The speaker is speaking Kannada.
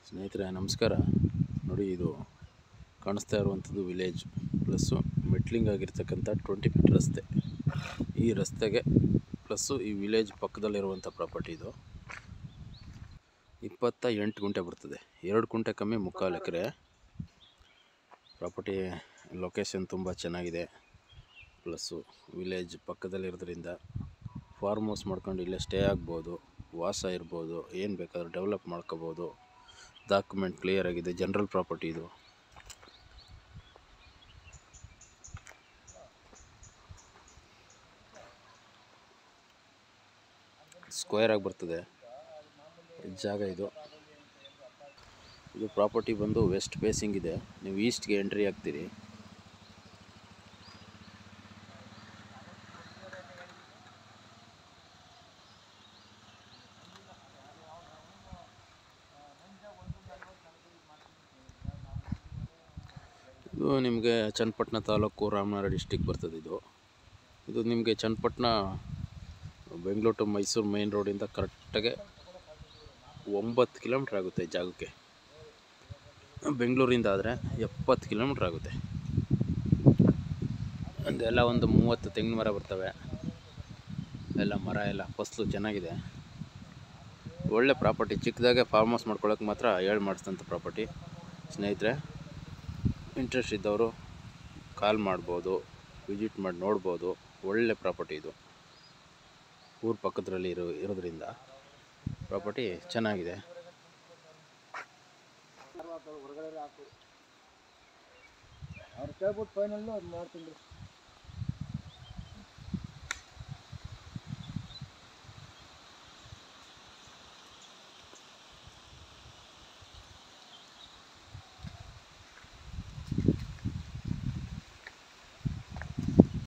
ಸ್ನೇಹಿತರೆ ನಮಸ್ಕಾರ ನೋಡಿ ಇದು ಕಾಣಿಸ್ತಾ ಇರುವಂಥದ್ದು ವಿಲೇಜ್ ಪ್ಲಸ್ಸು ಮೆಟ್ಲಿಂಗ್ ಆಗಿರ್ತಕ್ಕಂಥ ಟ್ವೆಂಟಿ ಫೀಟ್ ರಸ್ತೆ ಈ ರಸ್ತೆಗೆ ಪ್ಲಸ್ಸು ಈ ವಿಲೇಜ್ ಪಕ್ಕದಲ್ಲಿರುವಂಥ ಪ್ರಾಪರ್ಟಿ ಇದು ಇಪ್ಪತ್ತ ಎಂಟು ಗುಂಟೆ ಬರ್ತದೆ ಎರಡು ಗುಂಟೆ ಕಮ್ಮಿ ಮುಕ್ಕಾಲು ಎಕರೆ ಪ್ರಾಪರ್ಟಿ ಲೊಕೇಶನ್ ತುಂಬ ಚೆನ್ನಾಗಿದೆ ಪ್ಲಸ್ಸು ವಿಲೇಜ್ ಪಕ್ಕದಲ್ಲಿರೋದ್ರಿಂದ ಫಾರ್ಮ್ ಹೌಸ್ ಮಾಡ್ಕೊಂಡು ಇಲ್ಲೇ ಸ್ಟೇ ಆಗ್ಬೋದು ವಾಸ ಇರ್ಬೋದು ಏನು ಬೇಕಾದ್ರೂ ಡೆವಲಪ್ ಮಾಡ್ಕೋಬೋದು ಡಾಕ್ಯುಮೆಂಟ್ ಕ್ಲಿಯರ್ ಆಗಿದೆ ಜನರಲ್ ಪ್ರಾಪರ್ಟಿ ಇದು ಸ್ಕ್ವೇರ್ ಆಗಿ ಬರ್ತದೆ ಜಾಗ ಇದು ಇದು ಪ್ರಾಪರ್ಟಿ ಬಂದು ವೆಸ್ಟ್ ಫೇಸಿಂಗ್ ಇದೆ ನೀವು ಈಸ್ಟ್ಗೆ ಎಂಟ್ರಿ ಆಗ್ತೀರಿ ಇದು ನಿಮಗೆ ಚನ್ನಪಟ್ಟಣ ತಾಲೂಕು ರಾಮನಗರ ಡಿಸ್ಟಿಕ್ ಬರ್ತದೆ ಇದು ಇದು ನಿಮಗೆ ಚನ್ನಪಟ್ಟಣ ಬೆಂಗಳೂರು ಟು ಮೈಸೂರು ಮೈನ್ ರೋಡಿಂದ ಕರೆಕ್ಟಾಗೆ ಒಂಬತ್ತು ಕಿಲೋಮೀಟ್ರ್ ಆಗುತ್ತೆ ಈ ಜಾಗಕ್ಕೆ ಬೆಂಗಳೂರಿಂದ ಆದರೆ ಎಪ್ಪತ್ತು ಕಿಲೋಮೀಟ್ರ್ ಆಗುತ್ತೆ ಅದೆಲ್ಲ ಒಂದು ಮೂವತ್ತು ತೆಂಗಿನ ಮರ ಬರ್ತವೆ ಎಲ್ಲ ಮರ ಎಲ್ಲ ಫಸಲು ಚೆನ್ನಾಗಿದೆ ಒಳ್ಳೆ ಪ್ರಾಪರ್ಟಿ ಚಿಕ್ಕದಾಗೆ ಫಾರ್ಮ್ ಹೌಸ್ ಮಾಡ್ಕೊಳ್ಳೋಕೆ ಮಾತ್ರ ಹೇಳಿ ಮಾಡಿಸಿದಂಥ ಪ್ರಾಪರ್ಟಿ ಸ್ನೇಹಿತರೆ ಇಂಟ್ರೆಸ್ಟ್ ಇದ್ದವರು ಕಾಲ್ ಮಾಡ್ಬೋದು ವಿಸಿಟ್ ಮಾಡಿ ನೋಡ್ಬೋದು ಒಳ್ಳೆ ಪ್ರಾಪರ್ಟಿ ಇದು ಊರ ಪಕ್ಕದಲ್ಲಿ ಇರೋ ಇರೋದ್ರಿಂದ ಪ್ರಾಪರ್ಟಿ ಚೆನ್ನಾಗಿದೆ ಅವ್ರು ಕೇಳ್ಬಿಟ್ಟು ಫೈನಲ್ಲು ಅದು ಮಾಡ್ತೀನಿ